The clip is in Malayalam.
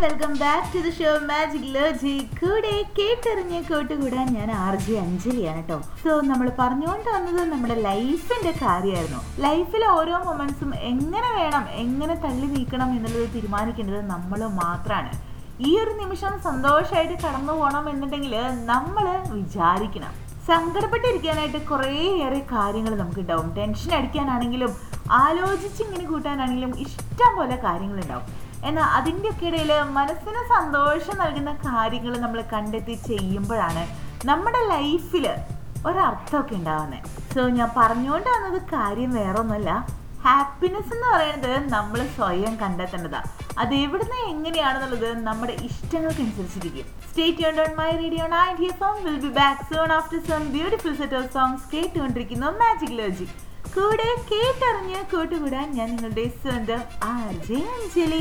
welcome back to the show magic ലോജി കൂടെ കേട്ടറിഞ്ഞ് കൂട്ടുകൂടാൻ ഞാൻ ആർ ജെ അഞ്ജലിയാണ് കേട്ടോ സോ നമ്മൾ പറഞ്ഞുകൊണ്ട് വന്നത് നമ്മുടെ ലൈഫിന്റെ കാര്യമായിരുന്നു ലൈഫിലെ ഓരോ മൊമെന്റ്സും എങ്ങനെ വേണം എങ്ങനെ തള്ളി നീക്കണം എന്നുള്ളത് തീരുമാനിക്കേണ്ടത് നമ്മൾ മാത്രമാണ് ഈ ഒരു നിമിഷം സന്തോഷമായിട്ട് കടന്നു പോകണം എന്നുണ്ടെങ്കിൽ നമ്മൾ വിചാരിക്കണം സങ്കടപ്പെട്ടിരിക്കാനായിട്ട് കുറേയേറെ കാര്യങ്ങൾ നമുക്കുണ്ടാവും ടെൻഷൻ അടിക്കാനാണെങ്കിലും ആലോചിച്ച് ഇങ്ങനെ കൂട്ടാനാണെങ്കിലും ഇഷ്ടം പോലെ കാര്യങ്ങളുണ്ടാവും എന്നാൽ അതിൻ്റെയൊക്കെ ഇടയിൽ മനസ്സിന് സന്തോഷം നൽകുന്ന കാര്യങ്ങൾ നമ്മൾ കണ്ടെത്തി ചെയ്യുമ്പോഴാണ് നമ്മുടെ ലൈഫിൽ ഒരർത്ഥമൊക്കെ ഉണ്ടാവുന്നത് സോ ഞാൻ പറഞ്ഞുകൊണ്ട് വന്നത് കാര്യം വേറൊന്നുമല്ല ഹാപ്പിനെസ് എന്ന് പറയുന്നത് നമ്മൾ സ്വയം കണ്ടെത്തേണ്ടതാണ് അത് എവിടുന്ന് എങ്ങനെയാണെന്നുള്ളത് നമ്മുടെ ഇഷ്ടങ്ങൾക്കനുസരിച്ചിരിക്കും സ്റ്റേറ്റ് യൂൺ on my radio nine here FM will be back soon after some beautiful set of songs കേട്ടുകൊണ്ടിരിക്കുന്നു മാജിക് ലോജി കൂടെ കേട്ടറിഞ്ഞ് കൂട്ടുകൂടാൻ ഞാൻ നിങ്ങളുടെ സ്വന്തം ആർ ജെ അഞ്ജലി